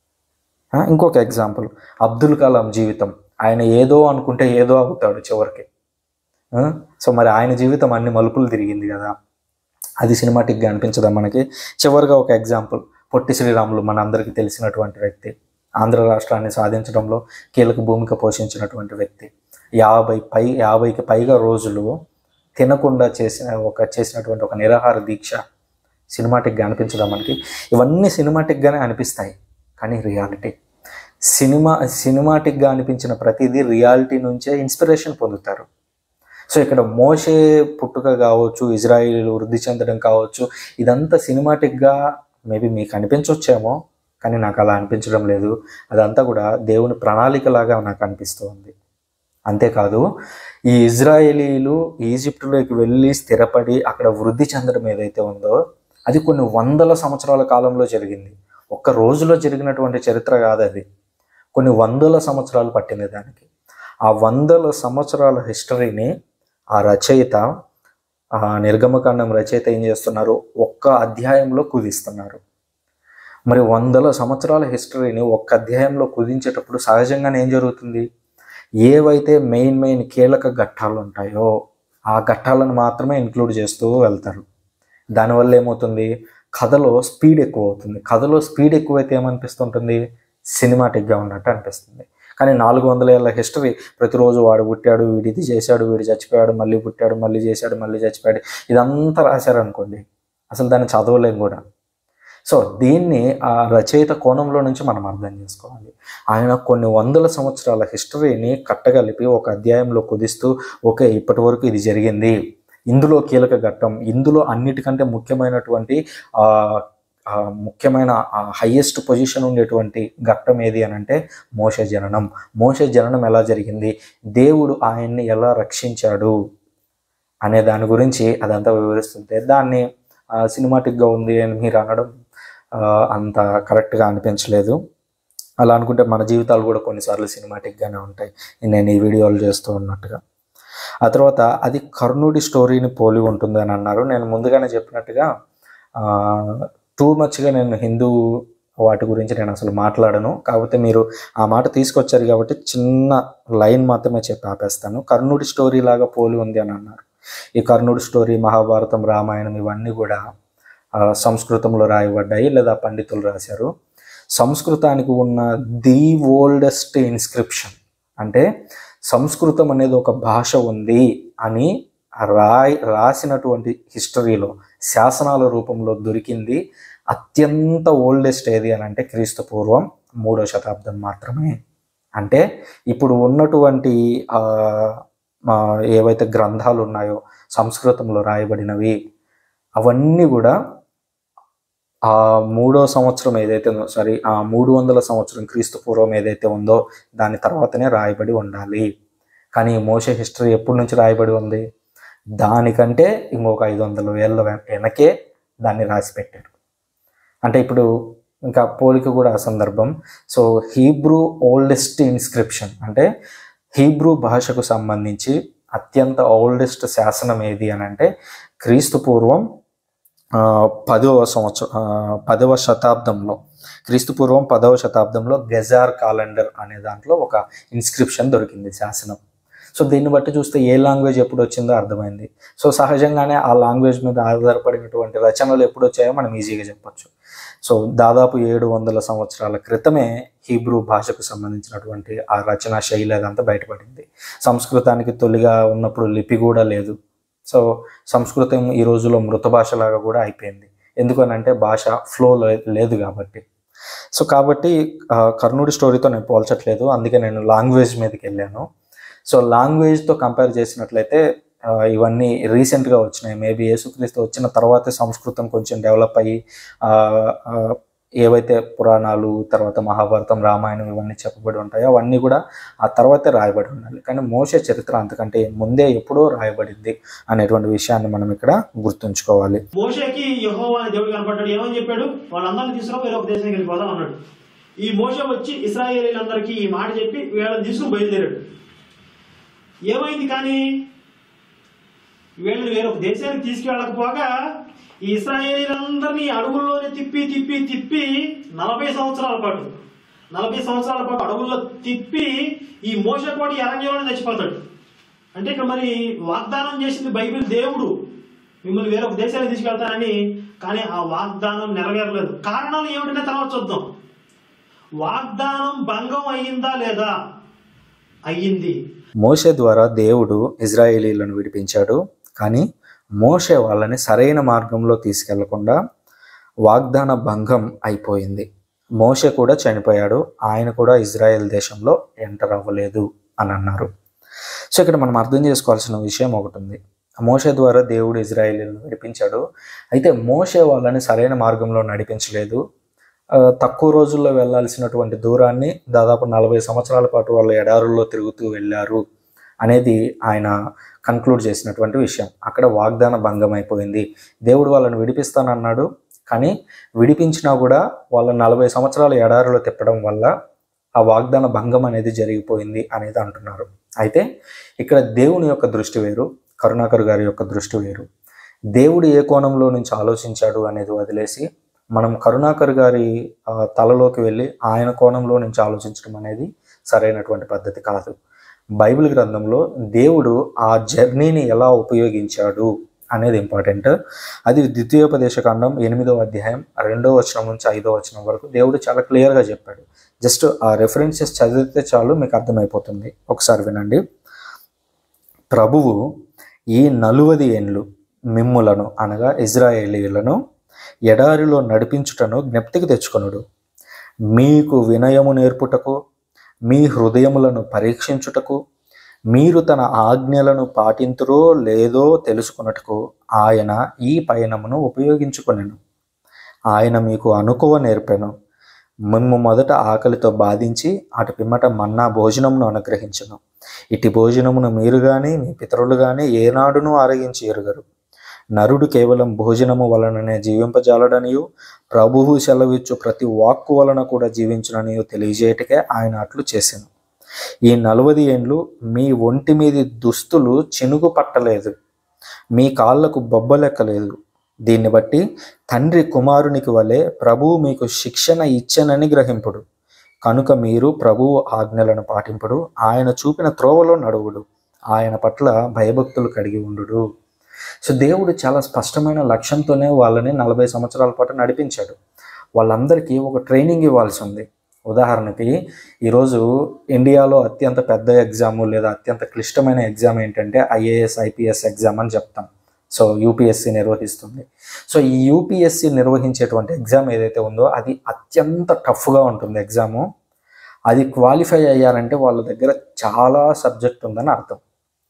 ఆ, ఇంకొక ఎగ్జాంపుల్ అబ్దుల్ కలాం జీవితం ఆయన ఏదో అనుకుంటే ఏదో అవుతాడు చివరికి ఆ, సో మరి ఆయన జీవితం అన్ని మలుపులు తిరిగింది కదా అది సినిమాటిక్గా అనిపించదా మనకి చివరిగా ఒక ఎగ్జాంపుల్ పొట్టి శ్రీరాములు మన అందరికీ తెలిసినటువంటి వ్యక్తి ఆంధ్ర రాష్ట్రాన్ని సాధించడంలో కీలక భూమిక పోషించినటువంటి వ్యక్తి యాభై పై యాభైకి పైగా రోజులు తినకుండా చేసిన ఒక చేసినటువంటి ఒక నిరాహార దీక్ష సినిమాటిక్గా అనిపించదా మనకి ఇవన్నీ సినిమాటిక్గానే అనిపిస్తాయి కానీ రియాలిటీ సినిమా సినిమాటిక్గా అనిపించిన ప్రతిదీ రియాలిటీ నుంచే ఇన్స్పిరేషన్ పొందుతారు సో ఇక్కడ మోషే పుట్టుక కావచ్చు ఇజ్రాయిల్ వృద్ధి చెందడం కావచ్చు ఇదంతా సినిమాటిక్గా మేబీ మీకు అనిపించవచ్చేమో కానీ నాకు అలా అనిపించడం లేదు అదంతా కూడా దేవుని ప్రణాళికలాగా నాకు అనిపిస్తుంది అంతేకాదు ఈ ఇజ్రాయేలీలు ఈజిప్టులోకి వెళ్ళి స్థిరపడి అక్కడ వృద్ధి చెందడం ఏదైతే ఉందో అది కొన్ని వందల సంవత్సరాల కాలంలో జరిగింది ఒక్క రోజులో జరిగినటువంటి చరిత్ర కాదు అది కొన్ని వందల సంవత్సరాలు పట్టింది దానికి ఆ వందల సంవత్సరాల హిస్టరీని ఆ రచయిత ఆ నిర్గమకాండం రచయిత ఏం చేస్తున్నారు ఒక్క అధ్యాయంలో కుదిస్తున్నారు మరి వందల సంవత్సరాల హిస్టరీని ఒక్క అధ్యాయంలో కుదించేటప్పుడు సహజంగానే ఏం జరుగుతుంది ఏవైతే మెయిన్ మెయిన్ కీలక ఘట్టాలు ఉంటాయో ఆ ఘట్టాలను మాత్రమే ఇంక్లూడ్ చేస్తూ వెళ్తారు దానివల్ల ఏమవుతుంది కథలో స్పీడ్ ఎక్కువ అవుతుంది కథలో స్పీడ్ ఎక్కువైతే ఏమనిపిస్తుంటుంది సినిమాటిక్గా ఉన్నట్టు అనిపిస్తుంది కానీ నాలుగు వందల ఏళ్ళ హిస్టరీ ప్రతిరోజు వాడు పుట్టాడు వీడు ఇది చేశాడు వీడు చచ్చిపోయాడు మళ్ళీ పుట్టాడు మళ్ళీ చేశాడు మళ్ళీ చచ్చిపోయాడు ఇదంతా రాశారనుకోండి అసలు దాన్ని చదవలేం కూడా సో దీన్ని ఆ రచయిత కోణంలో నుంచి మనం అర్థం చేసుకోవాలి ఆయన కొన్ని వందల సంవత్సరాల హిస్టరీని కట్టగలిపి ఒక అధ్యాయంలో కుదిస్తూ ఓకే ఇప్పటి వరకు ఇది జరిగింది ఇందులో కీలక ఘట్టం ఇందులో అన్నిటికంటే ముఖ్యమైనటువంటి ఆ, ఆ ముఖ్యమైన హయ్యెస్ట్ పొజిషన్ ఉండేటువంటి ఘట్టం ఏది అని అంటే మోస జననం మోస జననం ఎలా జరిగింది దేవుడు ఆయన్ని ఎలా రక్షించాడు అనే దాని గురించి అదంతా వివరిస్తుంటే దాన్ని సినిమాటిక్గా ఉంది అని మీరు అనడం ఆ, అంత కరెక్ట్గా అనిపించలేదు అలా అనుకుంటే మన జీవితాలు కూడా కొన్నిసార్లు సినిమాటిక్గానే ఉంటాయి నేను ఈ వీడియోలు చేస్తూ ఉన్నట్టుగా ఆ తర్వాత అది కర్ణుడి స్టోరీని పోలి ఉంటుంది అని అన్నారు నేను ముందుగానే చెప్పినట్టుగా టూ మచ్గా నేను హిందూ వాటి గురించి నేను అసలు మాట్లాడను కాకపోతే మీరు ఆ మాట తీసుకొచ్చారు కాబట్టి చిన్న లైన్ మాత్రమే చెప్పి ఆపేస్తాను కర్ణుడి స్టోరీ లాగా పోలి ఉంది అని అన్నారు ఈ కర్ణుడి స్టోరీ మహాభారతం రామాయణం ఇవన్నీ కూడా ఆ, సంస్కృతంలో రాయబడ్డాయి లేదా పండితులు రాశారు సంస్కృతానికి ఉన్న ది ఓల్డెస్ట్ ఇన్స్క్రిప్షన్ అంటే సంస్కృతం అనేది ఒక భాష ఉంది అని రాయ్ రాసినటువంటి హిస్టరీలో శాసనాల రూపంలో దొరికింది అత్యంత ఓల్డెస్ట్ ఏది అని అంటే క్రీస్తు పూర్వం మూడో శతాబ్దం మాత్రమే అంటే ఇప్పుడు ఉన్నటువంటి ఆ, ఆ, ఏవైతే గ్రంథాలు ఉన్నాయో సంస్కృతంలో రాయబడినవి అవన్నీ కూడా ఆ మూడో సంవత్సరం ఏదైతే ఉందో సారీ ఆ మూడు వందల సంవత్సరం క్రీస్తు పూర్వం ఏదైతే ఉందో దాని తర్వాతనే రాయబడి ఉండాలి కానీ ఈ మోసే హిస్టరీ ఎప్పటి నుంచి రాయబడి ఉంది దానికంటే ఇంకొక ఐదు వందల వేల వె- వెనకే దాన్ని రాసి పెట్టారు అంటే ఇప్పుడు ఇంకా పోలిక కూడా ఆ సందర్భం సో హీబ్రూ ఓల్డెస్ట్ ఇన్స్క్రిప్షన్ అంటే హీబ్రూ భాషకు సంబంధించి అత్యంత ఓల్డెస్ట్ శాసనం ఏది అని అంటే క్రీస్తు పూర్వం ఆ, పదవ సంవత్సరం ఆ, పదవ శతాబ్దంలో క్రీస్తు పూర్వం పదవ శతాబ్దంలో గెజార్ కాలెండర్ అనే దాంట్లో ఒక ఇన్స్క్రిప్షన్ దొరికింది శాసనం సో దీన్ని బట్టి చూస్తే ఏ లాంగ్వేజ్ ఎప్పుడు వచ్చిందో అర్థమైంది సో సహజంగానే ఆ లాంగ్వేజ్ మీద ఆధారపడినటువంటి రచనలు ఎప్పుడు వచ్చాయో మనం ఈజీగా చెప్పొచ్చు సో దాదాపు ఏడు వందల సంవత్సరాల క్రితమే హీబ్రూ భాషకు సంబంధించినటువంటి ఆ రచన శైలి అదంతా బయటపడింది సంస్కృతానికి తొలిగా ఉన్నప్పుడు లిపి కూడా లేదు సో సంస్కృతం ఈ రోజుల్లో మృత భాషలాగా కూడా అయిపోయింది ఎందుకనంటే భాష ఫ్లో లేదు కాబట్టి సో కాబట్టి ఆ, కర్ణుడి స్టోరీతో నేను పోల్చట్లేదు అందుకే నేను లాంగ్వేజ్ మీదకి వెళ్ళాను సో లాంగ్వేజ్తో కంపేర్ చేసినట్లయితే ఆ, ఇవన్నీ రీసెంట్గా వచ్చినాయి మేబీ యేసుక్రీస్తు వచ్చిన తర్వాతే సంస్కృతం కొంచెం డెవలప్ అయ్యి ఆ, ఆ, ఏవైతే పురాణాలు తర్వాత మహాభారతం రామాయణం ఇవన్నీ చెప్పబడి ఉంటాయో అవన్నీ కూడా ఆ తర్వాతే రాయబడి ఉండాలి కానీ మోసే చరిత్ర అంతకంటే ముందే ఎప్పుడో రాయబడింది అనేటువంటి విషయాన్ని మనం ఇక్కడ గుర్తుంచుకోవాలి మోషేకి యెహోవా అనే దేవుడు కనపడ్డాడు ఏమని చెప్పాడు వాళ్ళందరినీ తీసుకుని వేరే ఒక దేశానికి వెళ్ళిపోదాం అన్నాడు ఈ మోషే వచ్చి ఇస్రాయేలీలందరికీ ఈ మాట చెప్పి వీళ్ళని తీసుకుని బయలుదేరాడు ఏమైంది కానీ వీళ్ళని వేరొక దేశానికి తీసుకెళ్ళకపోగా ఈ ఇస్రాయేలీలందరినీ అడవుల్లోనే తిప్పి తిప్పి తిప్పి నలభై సంవత్సరాల పాటు నలభై సంవత్సరాల పాటు అడవుల్లో తిప్పి ఈ మోస కూడా ఈ అరణ్యంలోనే చచ్చిపోతాడు అంటే ఇక్కడ మరి వాగ్దానం చేసింది బైబిల్ దేవుడు మిమ్మల్ని వేరొక దేశానికి తీసుకెళ్తానని కానీ ఆ వాగ్దానం నెరవేరలేదు కారణాలు ఏమిటనే తర్వాత చూద్దాం వాగ్దానం భంగం అయ్యిందా లేదా అయ్యింది మోషే ద్వారా దేవుడు ఇజ్రాయేలీలను విడిపించాడు కానీ మోషే వాళ్ళని సరైన మార్గంలో తీసుకెళ్లకుండా వాగ్దాన భంగం అయిపోయింది మోషే కూడా చనిపోయాడు ఆయన కూడా ఇజ్రాయెల్ దేశంలో ఎంటర్ అవ్వలేదు అని అన్నారు సో ఇక్కడ మనం అర్థం చేసుకోవాల్సిన విషయం ఒకటి ఉంది మోషే ద్వారా దేవుడు ఇజ్రాయేలీలను విడిపించాడు అయితే మోషే వాళ్ళని సరైన మార్గంలో నడిపించలేదు ఆ, తక్కువ రోజుల్లో వెళ్ళాల్సినటువంటి దూరాన్ని దాదాపు నలభై సంవత్సరాల పాటు వాళ్ళు ఎడారుల్లో తిరుగుతూ వెళ్ళారు అనేది ఆయన కన్క్లూడ్ చేసినటువంటి విషయం అక్కడ వాగ్దాన భంగం అయిపోయింది దేవుడు వాళ్ళని విడిపిస్తానన్నాడు కానీ విడిపించినా కూడా వాళ్ళ నలభై సంవత్సరాల ఎడారిలో తిప్పడం వల్ల ఆ వాగ్దాన భంగం అనేది జరిగిపోయింది అనేది అంటున్నారు అయితే ఇక్కడ దేవుని యొక్క దృష్టి వేరు కరుణాకర్ గారి యొక్క దృష్టి వేరు దేవుడు ఏ కోణంలో నుంచి ఆలోచించాడు అనేది వదిలేసి మనం కరుణాకర్ గారి ఆ, తలలోకి వెళ్ళి ఆయన కోణంలో నుంచి ఆలోచించడం అనేది సరైనటువంటి పద్ధతి కాదు బైబిల్ గ్రంథంలో దేవుడు ఆ జర్నీని ఎలా ఉపయోగించాడు అనేది ఇంపార్టెంట్ అది ద్వితీయోపదేశ కాండం ఎనిమిదవ అధ్యాయం రెండో వచనం నుంచి ఐదో వచనం వరకు దేవుడు చాలా క్లియర్గా చెప్పాడు జస్ట్ ఆ రెఫరెన్సెస్ చదివితే చాలు మీకు అర్థమైపోతుంది ఒకసారి వినండి ప్రభువు ఈ నలువది ఏండ్లు మిమ్ములను అనగా ఇజ్రాయేలీలను ఎడారిలో నడిపించుటను జ్ఞప్తికి తెచ్చుకొనుడు మీకు వినయము నేర్పుటకు మీ హృదయములను పరీక్షించుటకు మీరు తన ఆజ్ఞలను పాటింతురో లేదో తెలుసుకొనుటకు ఆయన ఈ పయనమును ఉపయోగించుకొనెను ఆయన మీకు అనుకువ నేర్పెను మిమ్ము మొదట ఆకలితో బాధించి అటు పిమ్మట మన్నా భోజనమును అనుగ్రహించను ఇటు భోజనమును మీరు గాని మీ పితరులు గాని ఏనాడునూ ఆరగించి ఎరుగరు నరుడు కేవలం భోజనము వలననే జీవింపజాలడనియు ప్రభువు సెలవిచ్చు ప్రతి వాక్కు వలన కూడా జీవించుననియు తెలియజేయటకే ఆయన అట్లు చేశాను ఈ నలవది ఏండ్లు మీ ఒంటి మీది దుస్తులు చినుగు పట్టలేదు మీ కాళ్లకు బొబ్బలెక్కలేదు దీన్ని బట్టి తండ్రి కుమారునికి వలె ప్రభువు మీకు శిక్షణ ఇచ్చనని గ్రహింపుడు కనుక మీరు ప్రభువు ఆజ్ఞలను పాటింపుడు ఆయన చూపిన త్రోవలో నడువుడు ఆయన పట్ల భయభక్తులు కలిగి ఉండు సో దేవుడు చాలా స్పష్టమైన లక్ష్యంతోనే వాళ్ళని నలభై సంవత్సరాల పాటు నడిపించాడు వాళ్ళందరికీ ఒక ట్రైనింగ్ ఇవ్వాల్సి ఉంది ఉదాహరణకి ఈరోజు ఇండియాలో అత్యంత పెద్ద ఎగ్జామ్ లేదా అత్యంత క్లిష్టమైన ఎగ్జామ్ ఏంటంటే ఐఏఎస్ ఐపీఎస్ ఎగ్జామ్ అని చెప్తాం సో యూపీఎస్సి నిర్వహిస్తుంది సో ఈ యూపీఎస్సి నిర్వహించేటువంటి ఎగ్జామ్ ఏదైతే ఉందో అది అత్యంత టఫ్గా ఉంటుంది ఎగ్జాము అది క్వాలిఫై అయ్యారంటే వాళ్ళ దగ్గర చాలా సబ్జెక్ట్ ఉందని అర్థం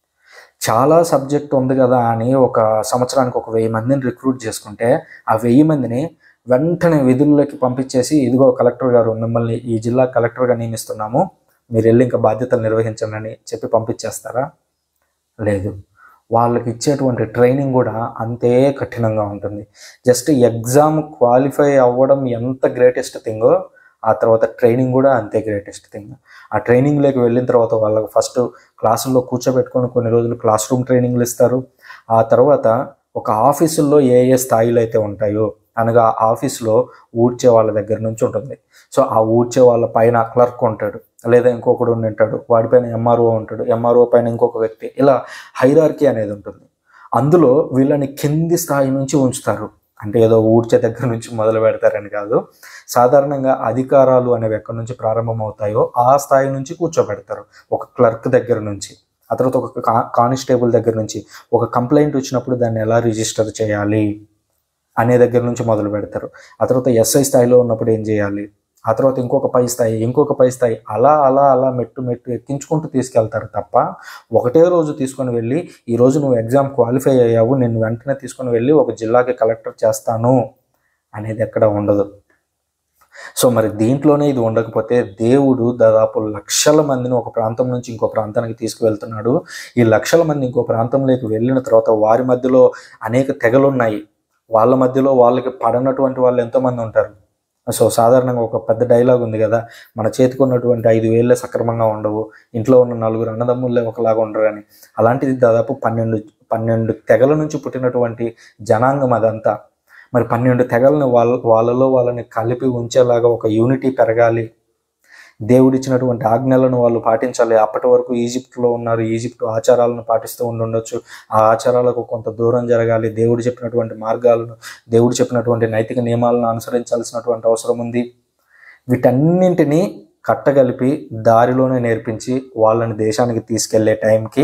చాలా సబ్జెక్ట్ ఉంది కదా అని ఒక సంవత్సరానికి ఒక వెయ్యి మందిని రిక్రూట్ చేసుకుంటే ఆ వెయ్యి మందిని వెంటనే విధుల్లోకి పంపించేసి ఇదిగో కలెక్టర్ గారు మిమ్మల్ని ఈ జిల్లా కలెక్టర్గా నియమిస్తున్నాము మీరు వెళ్ళి ఇంకా బాధ్యతలు నిర్వహించండి అని చెప్పి పంపించేస్తారా లేదు వాళ్ళకి ఇచ్చేటువంటి ట్రైనింగ్ కూడా అంతే కఠినంగా ఉంటుంది జస్ట్ ఎగ్జామ్ క్వాలిఫై అవ్వడం ఎంత గ్రేటెస్ట్ థింగో ఆ తర్వాత ట్రైనింగ్ కూడా అంతే గ్రేటెస్ట్ థింగ్ ఆ ట్రైనింగ్లోకి వెళ్ళిన తర్వాత వాళ్ళకి ఫస్ట్ క్లాసుల్లో కూర్చోబెట్టుకొని కొన్ని రోజులు క్లాస్ రూమ్ ట్రైనింగ్లు ఇస్తారు ఆ తర్వాత ఒక ఆఫీసుల్లో ఏ ఏ స్థాయిలు అయితే ఉంటాయో అనగా ఆ ఆఫీస్లో ఊడ్చే వాళ్ళ దగ్గర నుంచి ఉంటుంది సో ఆ ఊడ్చే వాళ్ళ పైన క్లర్క్ ఉంటాడు లేదా ఇంకొకడు ఉండి ఉంటాడు వాడిపైన ఎంఆర్ఓ ఉంటాడు ఎంఆర్ఓ పైన ఇంకొక వ్యక్తి ఇలా హైరార్కీ అనేది ఉంటుంది అందులో వీళ్ళని కింది స్థాయి నుంచి ఉంచుతారు అంటే ఏదో ఊడ్చే దగ్గర నుంచి మొదలు పెడతారని కాదు సాధారణంగా అధికారాలు అనేవి ఎక్కడి నుంచి ప్రారంభమవుతాయో ఆ స్థాయి నుంచి కూర్చోబెడతారు ఒక క్లర్క్ దగ్గర నుంచి ఆ తర్వాత ఒక కా కానిస్టేబుల్ దగ్గర నుంచి ఒక కంప్లైంట్ వచ్చినప్పుడు దాన్ని ఎలా రిజిస్టర్ చేయాలి అనే దగ్గర నుంచి మొదలు పెడతారు ఆ తర్వాత ఎస్ఐ స్థాయిలో ఉన్నప్పుడు ఏం చేయాలి ఆ తర్వాత ఇంకొక పై స్థాయి ఇంకొక పై స్థాయి అలా అలా అలా మెట్టు మెట్టు ఎక్కించుకుంటూ తీసుకెళ్తారు తప్ప ఒకటే రోజు తీసుకొని వెళ్ళి ఈ రోజు నువ్వు ఎగ్జామ్ క్వాలిఫై అయ్యావు నేను వెంటనే తీసుకొని వెళ్ళి ఒక జిల్లాకి కలెక్టర్ చేస్తాను అనేది ఎక్కడ ఉండదు సో మరి దీంట్లోనే ఇది ఉండకపోతే దేవుడు దాదాపు లక్షల మందిని ఒక ప్రాంతం నుంచి ఇంకో ప్రాంతానికి తీసుకువెళ్తున్నాడు ఈ లక్షల మంది ఇంకో ప్రాంతంలోకి వెళ్ళిన తర్వాత వారి మధ్యలో అనేక తెగలు ఉన్నాయి వాళ్ళ మధ్యలో వాళ్ళకి పడనటువంటి వాళ్ళు ఎంతోమంది ఉంటారు సో సాధారణంగా ఒక పెద్ద డైలాగ్ ఉంది కదా మన చేతికి ఉన్నటువంటి ఐదు వేలే సక్రమంగా ఉండవు ఇంట్లో ఉన్న నలుగురు అన్నదమ్ములే ఒకలాగా ఉండరు అని అలాంటిది దాదాపు పన్నెండు పన్నెండు తెగల నుంచి పుట్టినటువంటి జనాంగం అదంతా మరి పన్నెండు తెగలను వాళ్ళ వాళ్ళలో వాళ్ళని కలిపి ఉంచేలాగా ఒక యూనిటీ పెరగాలి దేవుడిచ్చినటువంటి ఆజ్ఞలను వాళ్ళు పాటించాలి అప్పటి వరకు ఈజిప్ట్లో ఉన్నారు ఈజిప్ట్ ఆచారాలను పాటిస్తూ ఉండుండొచ్చు ఆ ఆచారాలకు కొంత దూరం జరగాలి దేవుడు చెప్పినటువంటి మార్గాలను దేవుడు చెప్పినటువంటి నైతిక నియమాలను అనుసరించాల్సినటువంటి అవసరం ఉంది వీటన్నింటినీ కట్టగలిపి దారిలోనే నేర్పించి వాళ్ళని దేశానికి తీసుకెళ్లే టైంకి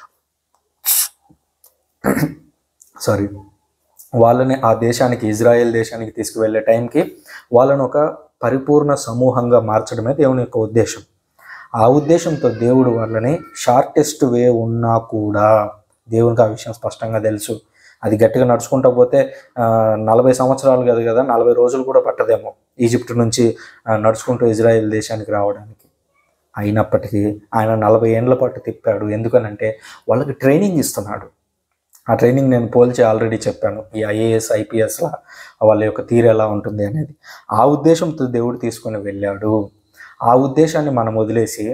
సారీ వాళ్ళని ఆ దేశానికి ఇజ్రాయెల్ దేశానికి తీసుకువెళ్ళే టైంకి వాళ్ళను ఒక పరిపూర్ణ సమూహంగా మార్చడమే దేవుని యొక్క ఉద్దేశం ఆ ఉద్దేశంతో దేవుడు వాళ్ళని షార్టెస్ట్ వే ఉన్నా కూడా దేవునికి ఆ విషయం స్పష్టంగా తెలుసు అది గట్టిగా నడుచుకుంటూ పోతే ఆ, నలభై సంవత్సరాలు కాదు కదా నలభై రోజులు కూడా పట్టదేమో ఈజిప్ట్ నుంచి ఆ, నడుచుకుంటూ ఇజ్రాయెల్ దేశానికి రావడానికి అయినప్పటికీ ఆయన నలభై ఏండ్ల పాటు తిప్పాడు ఎందుకనంటే వాళ్ళకి ట్రైనింగ్ ఇస్తున్నాడు ఆ ట్రైనింగ్ నేను పోల్చి ఆల్రెడీ చెప్పాను ఈ ఐఏఎస్ ఐపీఎస్ల వాళ్ళ యొక్క తీరు ఎలా ఉంటుంది అనేది ఆ ఉద్దేశంతో దేవుడు తీసుకొని వెళ్ళాడు ఆ ఉద్దేశాన్ని మనం వదిలేసి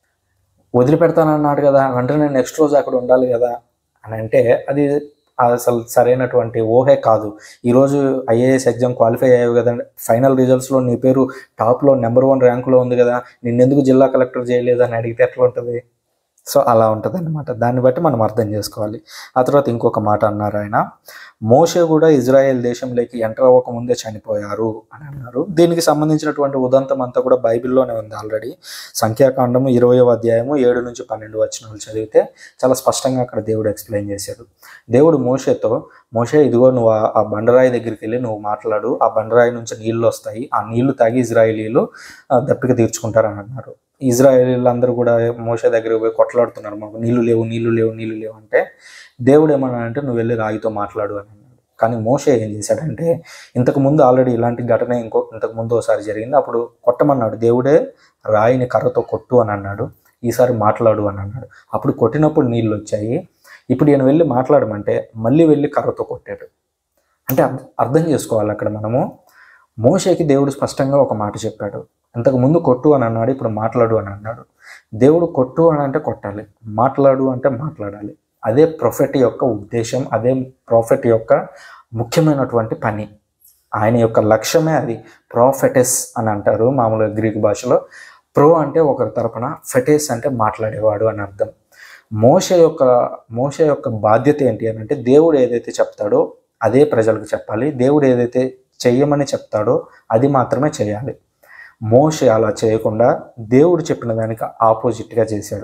వదిలిపెడతానన్నాడు కదా వెంటనే నెక్స్ట్ రోజు అక్కడ ఉండాలి కదా అని అంటే అది అసలు సరైనటువంటి ఊహే కాదు ఈరోజు ఐఏఎస్ ఎగ్జామ్ క్వాలిఫై అయ్యావు కదా ఫైనల్ రిజల్ట్స్లో నీ పేరు టాప్లో నెంబర్ వన్ ర్యాంకులో ఉంది కదా నిన్నెందుకు జిల్లా కలెక్టర్ చేయలేదు అని అడిగితే ఎట్లా ఉంటుంది సో అలా ఉంటుంది అనమాట దాన్ని బట్టి మనం అర్థం చేసుకోవాలి ఆ తర్వాత ఇంకొక మాట అన్నారు ఆయన మోషే కూడా ఇజ్రాయెల్ దేశంలోకి ఎంటర్ అవ్వకముందే చనిపోయారు అని అన్నారు దీనికి సంబంధించినటువంటి ఉదంతం అంతా కూడా బైబిల్లోనే ఉంది ఆల్రెడీ సంఖ్యాకాండము ఇరవయవ అధ్యాయము ఏడు నుంచి పన్నెండు వచనాలు చదివితే చాలా స్పష్టంగా అక్కడ దేవుడు ఎక్స్ప్లెయిన్ చేశాడు దేవుడు మోషేతో మోషే ఇదిగో నువ్వు ఆ- ఆ బండరాయి దగ్గరికి వెళ్ళి నువ్వు మాట్లాడు ఆ బండరాయి నుంచి నీళ్లు వస్తాయి ఆ నీళ్లు తాగి ఇజ్రాయేలీలు ఆ, దప్పిక తీర్చుకుంటారని అన్నారు ఇజ్రాయేలీలందరూ కూడా మోషే దగ్గరికి పోయి కొట్లాడుతున్నారు మాకు నీళ్లు లేవు నీళ్లు లేవు నీళ్లు లేవు అంటే దేవుడు ఏమన్నా అంటే నువ్వు వెళ్ళి రాయితో మాట్లాడు అని అన్నాడు కానీ మోషే ఏం చేశాడంటే ఇంతకు ముందు ఆల్రెడీ ఇలాంటి ఘటన ఇంకో ఇంతకు ముందు ఒకసారి జరిగింది అప్పుడు కొట్టమన్నాడు దేవుడే రాయిని కర్రతో కొట్టు అని అన్నాడు ఈసారి మాట్లాడు అని అన్నాడు అప్పుడు కొట్టినప్పుడు నీళ్ళు వచ్చాయి ఇప్పుడు ఈయన వెళ్ళి మాట్లాడమంటే మళ్ళీ వెళ్ళి కర్రతో కొట్టాడు అంటే అర్థ- అర్థం చేసుకోవాలి అక్కడ మనము మోషేకి దేవుడు స్పష్టంగా ఒక మాట చెప్పాడు ఇంతకు ముందు కొట్టు అని అన్నాడు ఇప్పుడు మాట్లాడు అని అన్నాడు దేవుడు కొట్టు అని అంటే కొట్టాలి మాట్లాడు అంటే మాట్లాడాలి అదే ప్రొఫెట్ యొక్క ఉద్దేశం అదే ప్రాఫెట్ యొక్క ముఖ్యమైనటువంటి పని ఆయన యొక్క లక్ష్యమే అది ప్రాఫెటెస్ అని అంటారు మామూలుగా గ్రీక్ భాషలో ప్రో అంటే ఒకరి తరపున ఫెటెస్ అంటే మాట్లాడేవాడు అని అర్థం మోష యొక్క మోష యొక్క బాధ్యత ఏంటి అని అంటే దేవుడు ఏదైతే చెప్తాడో అదే ప్రజలకు చెప్పాలి దేవుడు ఏదైతే చెయ్యమని చెప్తాడో అది మాత్రమే చేయాలి మోషే అలా చేయకుండా దేవుడు చెప్పిన దానికి ఆపోజిట్గా చేశాడు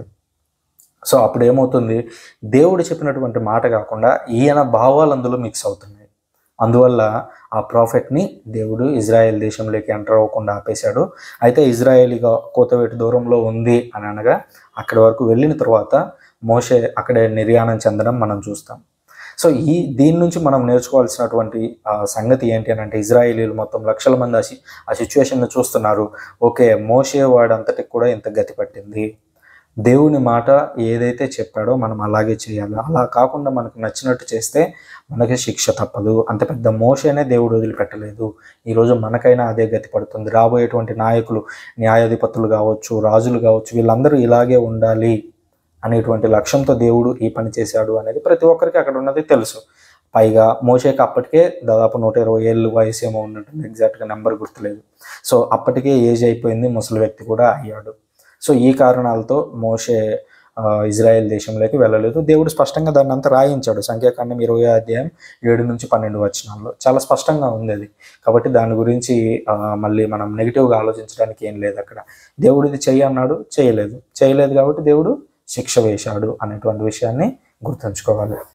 సో అప్పుడు ఏమవుతుంది దేవుడు చెప్పినటువంటి మాట కాకుండా ఈయన భావాలు అందులో మిక్స్ అవుతున్నాయి అందువల్ల ఆ ప్రాఫిట్ని దేవుడు ఇజ్రాయెల్ దేశంలోకి ఎంటర్ అవ్వకుండా ఆపేశాడు అయితే ఇజ్రాయేలీగా కోతవేటు దూరంలో ఉంది అని అనగా అక్కడి వరకు వెళ్ళిన తర్వాత మోషే అక్కడే నిర్యాణం చెందడం మనం చూస్తాం సో ఈ దీని నుంచి మనం నేర్చుకోవాల్సినటువంటి ఆ, సంగతి ఏంటి అని అంటే ఇజ్రాయేలీలు మొత్తం లక్షల మంది ఆ సి- ఆ సిచ్యువేషన్ని చూస్తున్నారు ఓకే మోషే వాడంతటికి కూడా ఇంత గతి పట్టింది దేవుని మాట ఏదైతే చెప్పాడో మనం అలాగే చేయాలి అలా కాకుండా మనకు నచ్చినట్టు చేస్తే మనకి శిక్ష తప్పదు అంత పెద్ద మోషేనే దేవుడు వదిలిపెట్టలేదు ఈరోజు మనకైనా అదే గతి పడుతుంది రాబోయేటువంటి నాయకులు న్యాయాధిపతులు కావచ్చు రాజులు కావచ్చు వీళ్ళందరూ ఇలాగే ఉండాలి అనేటువంటి లక్ష్యంతో దేవుడు ఈ పని చేశాడు అనేది ప్రతి ఒక్కరికి అక్కడ ఉన్నది తెలుసు పైగా మోషేకి అప్పటికే దాదాపు నూట ఇరవై ఏళ్ళు వయసు ఏమో ఉన్నట్టుంది ఎగ్జాక్ట్గా నెంబర్ గుర్తులేదు సో అప్పటికే ఏజ్ అయిపోయింది ముసలి వ్యక్తి కూడా అయ్యాడు సో ఈ కారణాలతో మోషే ఆ, ఇజ్రాయెల్ దేశంలోకి వెళ్ళలేదు దేవుడు స్పష్టంగా దాన్ని అంతా రాయించాడు సంఖ్యాకాండం ఇరవై అధ్యాయం ఏడు నుంచి పన్నెండు వచనాల్లో చాలా స్పష్టంగా ఉంది అది కాబట్టి దాని గురించి ఆ, మళ్ళీ మనం నెగిటివ్గా ఆలోచించడానికి ఏం లేదు అక్కడ దేవుడు ఇది చెయ్యి అన్నాడు చేయలేదు చేయలేదు కాబట్టి దేవుడు శిక్ష వేశాడు అనేటువంటి విషయాన్ని గుర్తుంచుకోవాలి